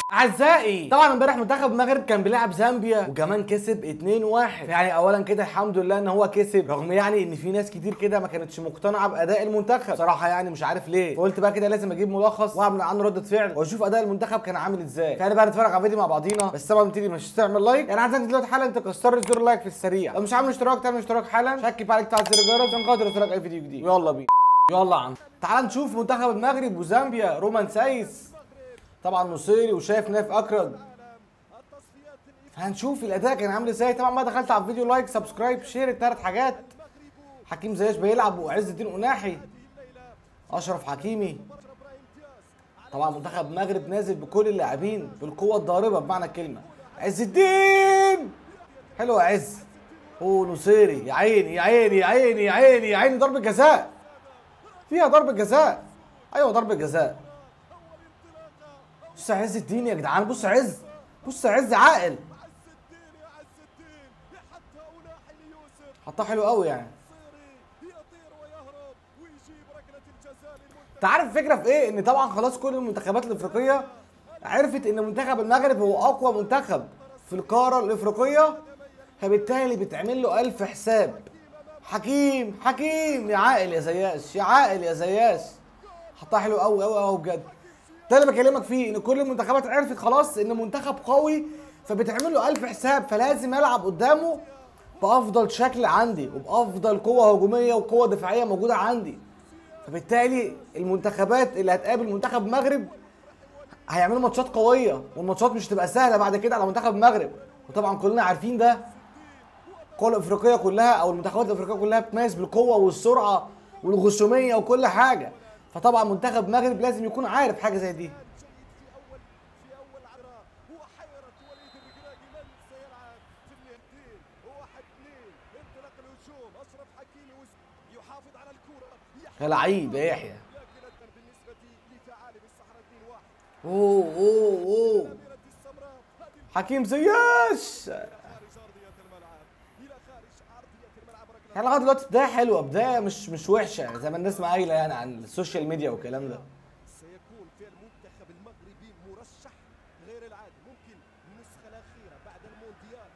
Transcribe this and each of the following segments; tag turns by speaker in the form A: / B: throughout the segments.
A: اعزائي طبعا امبارح منتخب المغرب كان بيلعب زامبيا وكمان كسب 2-1 يعني اولا كده الحمد لله ان هو كسب رغم يعني ان في ناس كتير كده ما كانتش مقتنعه باداء المنتخب صراحه يعني مش عارف ليه فقلت بقى كده لازم اجيب ملخص واعمل عنه رده فعل واشوف اداء المنتخب كان عامل ازاي يعني بقى نتفرج على الفيديو مع بعضينا بس طبعا تبتدي مش تعمل لايك يعني عايزك دلوقتي حالا تكسر زر اللايك في السريع لو مش عامل اشتراك تعمل اشتراك حالا شكل عليك بتاع زر الجرس عشان خاطر يوصلك اي فيديو جديد يلا بينا يلا يا عم تعال نشوف منتخب المغرب وزامبيا رومان سايس طبعا نصيري وشايف نايف اكرد هنشوف الاداء كان عامل ازاي طبعا ما دخلت على الفيديو لايك سبسكرايب شير الثلاث حاجات حكيم زياش بيلعب وعز الدين قناحي اشرف حكيمي طبعا منتخب المغرب نازل بكل اللاعبين بالقوه الضاربه بمعنى الكلمه عز الدين حلو يا عز اوه نصيري يا عيني يا عيني يا عيني يا عيني يا عيني ضربه جزاء فيها ضربه جزاء ايوه ضربه جزاء بص يا عز الدين يا جدعان بص يا عز بص يا عز عاقل حطها حلو قوي يعني انت عارف الفكره في ايه ان طبعا خلاص كل المنتخبات الافريقيه عرفت ان منتخب المغرب هو اقوى منتخب في القاره الافريقيه فبالتالي بتعمل له الف حساب حكيم حكيم يا عاقل يا زياش يا عاقل يا زياش حطها حلو قوي قوي قوي بجد ده اللي بكلمك فيه ان كل المنتخبات عرفت خلاص ان منتخب قوي فبتعمل له الف حساب فلازم العب قدامه بافضل شكل عندي وبافضل قوه هجوميه وقوه دفاعيه موجوده عندي فبالتالي المنتخبات اللي هتقابل منتخب المغرب هيعملوا ماتشات قويه والماتشات مش هتبقى سهله بعد كده على منتخب المغرب وطبعا كلنا عارفين ده القوى الافريقيه كلها او المنتخبات الافريقيه كلها بتميز بالقوه والسرعه والغشوميه وكل حاجه فطبعا منتخب المغرب لازم يكون عارف حاجه زي دي
B: في اول عرة وحيرة وليد الركراكي من سيلعب في النهايتين واحد اثنين انطلاق الهجوم اشرف حكيمي وز- يحافظ على الكرة يحيى
A: يا لعيب يا يحيى
B: لكن اكثر بالنسبة لثعالب الصحراء الدين واحد
A: اوه اوه اوه
B: أميرة السمراء هذه
A: حكيم زياش
B: خارج ارضية الملعب الى خارج ارضية الملعب ركلة
A: يعني لغايه دلوقتي بدايه حلوه بدايه مش مش وحشه يعني زي ما الناس ما قايله يعني عن السوشيال ميديا والكلام ده
B: سيكون في المنتخب المغربي مرشح غير العادي ممكن النسخة الأخيرة بعد المونديال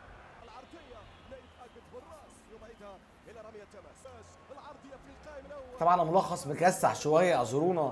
B: العرضية نايف أكد بالراس يبعدها إلى رمية تماس العرضية في القائم الأول
A: طبعا الملخص مكسح شويه اعذرونا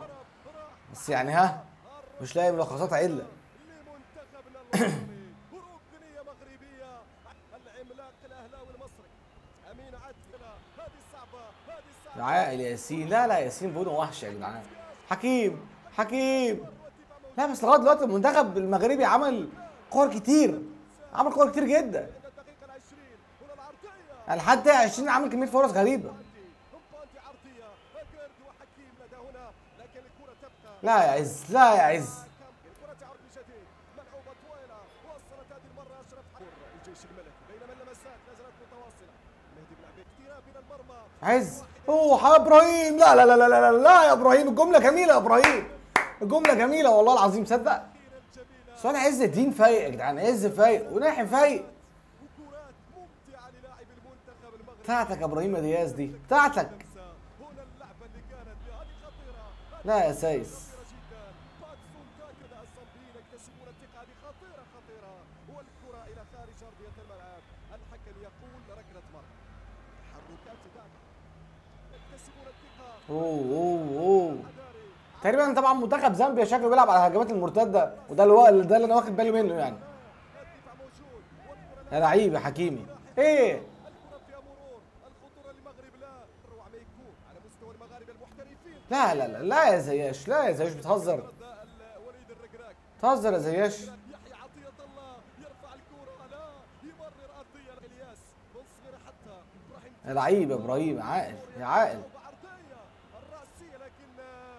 A: بس يعني ها مش لاقي ملخصات عدله
B: لمنتخبنا الوطني ركنية مغربية العملاق الأهلاوي المصري أمين عدلي هذه الصعبة هذه
A: يا
B: الصعبة
A: عاقل يا ياسين لا لا ياسين بونه وحش يا جدعان حكيم حكيم لا بس لغايه دلوقتي المنتخب المغربي عمل كور كتير عمل كور كتير جدا
B: الدقيقة العشرين هنا العرضية
A: يعني لحد 20 عمل كميه فرص غريبه
B: مباندي عرضية أكرد وحكيم لدى هنا لكن الكرة تبقى
A: لا يا عز لا يا عز
B: الكرة تعود من جديد ملعوبة طويلة وصلت هذه المرة أشرف حكيم الجيش الملكي بينما اللمسات لا زالت متواصلة مهدي بن عبيد اقتراب من المرمى
A: عز اوه يا ابراهيم لا لا لا لا لا لا يا ابراهيم الجمله جميله يا ابراهيم الجمله جميله والله العظيم صدق
B: الجميلة
A: سؤال عز الدين فايق يا جدعان عز فايق وناحي فايق
B: وكرات ممتعة للاعب المنتخب المغربي
A: بتاعتك يا ابراهيم يا دياز دي بتاعتك
B: هنا اللعبة اللي كانت هذه خطيرة
A: لا يا سايس
B: خطيرة جدا باكسون تاكد الصلبيين يكتسبون الثقة هذه خطيرة خطيرة والكرة إلى خارج أرضية الملعب الحكم يقول ركلة مرمى تحركات داك يكتسبون الثقة
A: اوه اوه اوه
B: حذاري
A: تقريبا طبعا منتخب زامبيا شكله بيلعب على الهجمات المرتده وده اللي هو ده اللي انا واخد بالي منه يعني
B: الدفاع موجود والكرة
A: يا لعيب يا حكيمي ايه
B: الكرة فيها مرور الخطورة للمغرب لا أروع ما يكون على مستوى المغاربة المحترفين
A: لا لا لا لا يا زياش لا يا زياش بتهزر
B: رد وليد الركراك
A: بتهزر يا زياش
B: يحيى عطية الله يرفع الكرة لا يمرر أرضية الياس من صغيرة حتى إبراهيم
A: يا لعيب يا ابراهيم يا عاقل يا عاقل
B: عرضية الرأسية لكن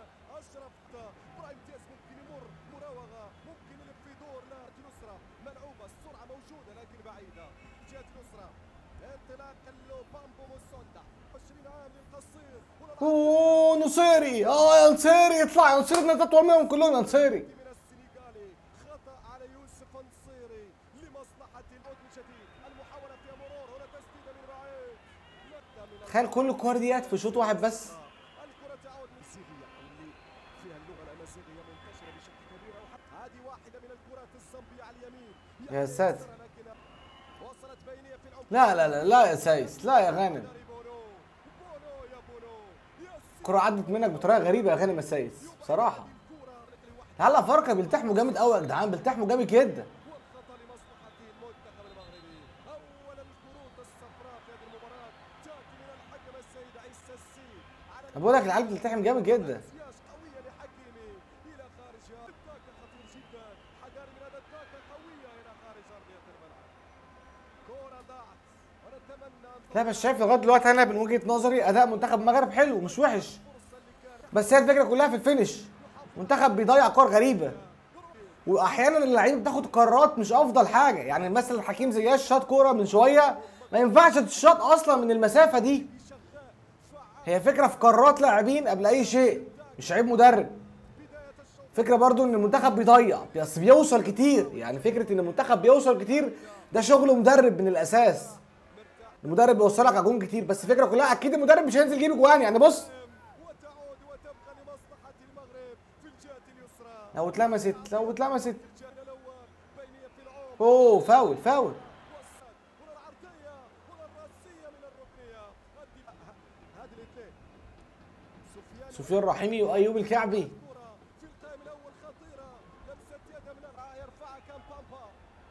B: أشرف إبراهيم دياز ممكن يمر مراوغة ممكن يلف في دور لا نصرة ملعوبة السرعة موجودة لكن بعيدة جهة نصرة انطلاق بامبو موسوندا 20 عام للقصير هنا
A: اوه نصيري اه يا نصيري اطلع يا نصيري انت اطول منهم كلهم يا نصيري
B: من السنغالي خطأ على يوسف النصيري لمصلحة العود من جديد المحاولة فيها مرور هنا تسديدة من بعيد نقطة من
A: تخيل كل الكور ديت في شوط واحد بس
B: الكرة تعود من سوريا اللي فيها اللغة الأمازيغية منتشرة بشكل كبير أو حتى هذه واحدة من الكرات الصنبية على اليمين
A: يا ساتر.
B: لكن وصلت بينية في العمق
A: لا لا لا لا يا سايس لا يا غانم
B: بونو بونو يا بونو يس
A: الكرة عدت منك بطريقة غريبة يا غانم يا سايس بصراحة
B: الكرة ركلة واحدة
A: هلا فرقة بيلتحموا جامد قوي يا جدعان بيلتحموا جامد جدا
B: والخطأ لمصلحة المنتخب المغربي أول الكروت الصفراء في هذه المباراة تأتي من الحكم السيد عيسى السيد على
A: أنا بقول لك العيال بتلتحم جامد جدا
B: سياج قوية لحكيمي إلى خارجها الداكة خطير جدا حذاري من هذا الداكة قوية إلى خارج أرضية الملعب كرة ضاعت ونتمنى أن
A: لا بس شايف لغاية دلوقتي أنا من وجهة نظري أداء منتخب المغرب حلو مش وحش
B: فرصة اللي كانت
A: بس هي الفكرة كلها في الفينش منتخب بيضيع كور غريبة واحيانا اللعيبه بتاخد قرارات مش افضل حاجه يعني مثلا حكيم زياش شاط كوره من شويه ما ينفعش تشاط اصلا من المسافه دي هي فكره في قرارات لاعبين قبل اي شيء مش عيب مدرب فكره برضو ان المنتخب بيضيع بس بيوصل كتير يعني فكره ان المنتخب بيوصل كتير ده شغل مدرب من الاساس المدرب بيوصلك على جون كتير بس الفكره كلها اكيد المدرب مش هينزل يجيب جوان يعني بص
B: وتعود وتبقى لمصلحة المغرب في الجهة اليسرى
A: لو اتلمست لو اتلمست
B: الجهة الأول بينية في العمق
A: اوه فاول فاول
B: وسط هنا العرضية هنا الرأسية من الركنية الدفاع. هذه الاثنين سفيان
A: سفيان رحيمي وايوب الكعبي
B: الكرة في القائم الأول خطيرة لمسة يد من الرعاية يرفعها كان بامبا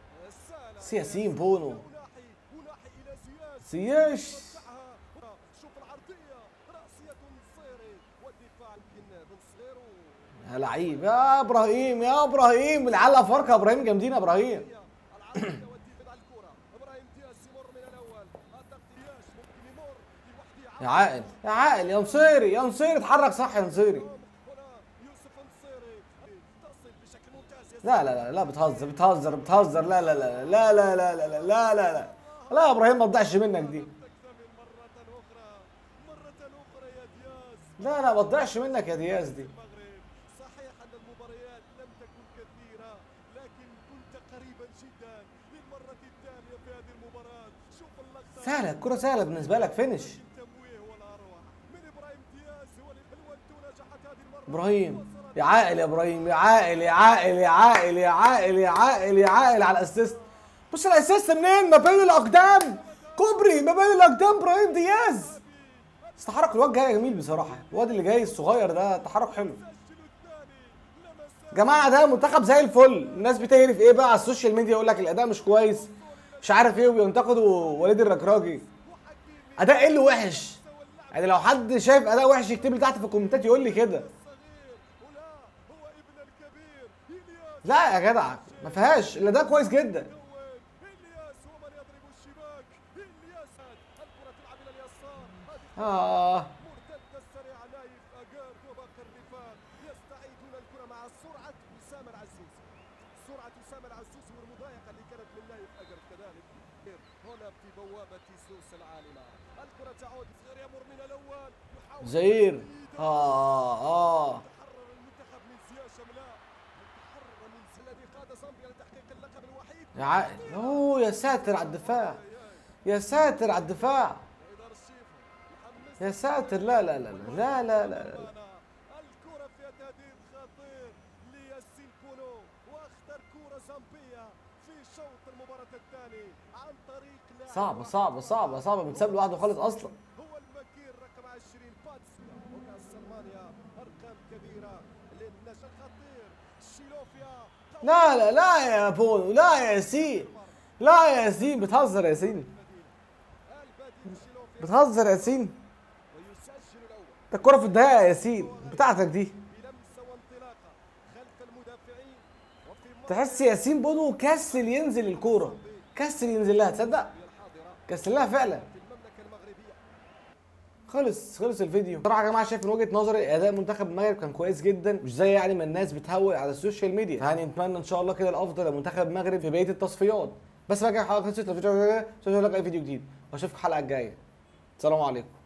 B: السالة
A: سياسين بونو
B: وناحي وناحي إلى زياد
A: سياش
B: وزعها. شوف العرضية رأسية نصيري والدفاع يمكن بن صغير و-
A: يا لعيب يا ابراهيم يا ابراهيم العيال افارقه يا ابراهيم جامدين يا ابراهيم
B: العرضية والدفاع على الكرة إبراهيم دياز يمر من الأول التغطياش ممكن يمر لوحده
A: يا عاقل يا عاقل يا نصيري يا نصيري اتحرك صح يا نصيري
B: هنا يوسف نصيري تصل بشكل ممتاز
A: لا لا لا لا بتهزر بتهزر بتهزر لا لا لا لا لا لا لا لا لا لا لا لا يا ابراهيم ما تضيعش منك دي
B: تكتمل مرة أخرى مرة أخرى يا دياز
A: لا لا ما تضيعش منك يا دياز دي
B: المغرب صحيح أن المباريات لم تكن كثيرة لكن كنت قريبا جدا للمرة الثانية في هذه المباراة شوف اللقطة
A: سهله الكره سهله بالنسبه لك فينش
B: التمويه والأروع من إبراهيم دياز هو الوالتو نجحت هذه المرة
A: ابراهيم يا عاقل يا ابراهيم يا عاقل يا عاقل يا عاقل يا عاقل يا عاقل يا عاقل على الاسيست بص الاسيست منين ما بين الاقدام كوبري ما بين الاقدام ابراهيم دياز بس تحرك الواد جاي جميل بصراحه الواد اللي جاي الصغير ده تحرك حلو
B: السجل الثاني لمس
A: جماعه ده منتخب زي الفل الناس بتعرف ايه بقى على السوشيال ميديا يقول لك الاداء مش كويس مش عارف ايه وبينتقدوا وليد الركراجي اداء ايه اللي وحش يعني لو حد شايف اداء وحش يكتب لي تحت في الكومنتات يقول لي كده
B: صغير ولا هو ابن الكبير إلياس
A: لا يا جدع ما فيهاش الاداء كويس جدا
B: الأول إلياس هو من يضرب الشباك إلياس الكرة تلعب إلى اليسار هذه
A: اه
B: مرتدة سريعة نايف أجارد وباقي الرفاق يستعيدون الكرة مع سرعة وسام العزوز سرعة وسام العزوز والمضايقة اللي كانت من نايف أجارد كذلك هنا في بوابة سوس العالمة الكرة تعود صغير يمر من الأول يحاول
A: زهير
B: تسديدها.
A: اه اه
B: تحرر المنتخب من زياش أم لا تحرر من الذي قاد زامبيا لتحقيق اللقب الوحيد
A: يا عقل اوه يا ساتر على الدفاع يا ساتر على الدفاع
B: إدار الشيفة يحمس
A: يا ساتر لا لا لا لا لا لا, لا, لا.
B: الكرة فيها تهديد خطير لياسين بونو واختار كرة زامبيا في شوط المباراة الثاني عن طريق لاعب
A: صعبة
B: واحد.
A: صعبة صعبة صعبة بتساب لوحده خالص اصلا
B: هو المكير رقم 20 باتس وكاس المانيا ارقام كبيرة للنجم الخطير شيلوفيا
A: لا لا لا يا بونو لا يا ياسين لا يا ياسين بتهزر يا ياسين
B: البديل شيلوفيا
A: بتهزر يا ياسين
B: ويسجل الاول
A: ده الكرة في الدقيقة يا ياسين بتاعتك دي
B: بلمسة وانطلاقة خلف المدافعين وفي
A: تحس ياسين بونو كسل ينزل الكورة كسل ينزل لها تصدق
B: الحاضرة
A: كسل لها فعلا
B: في المملكة المغربية
A: خلص خلص الفيديو بصراحه يا جماعه شايف من وجهه نظري اداء منتخب المغرب كان كويس جدا مش زي يعني ما الناس بتهول على السوشيال ميديا يعني نتمنى ان شاء الله كده الافضل لمنتخب المغرب في بقيه التصفيات بس بقى حلقه خلصت لو فيديو لو اي فيديو جديد واشوفك الحلقه الجايه السلام عليكم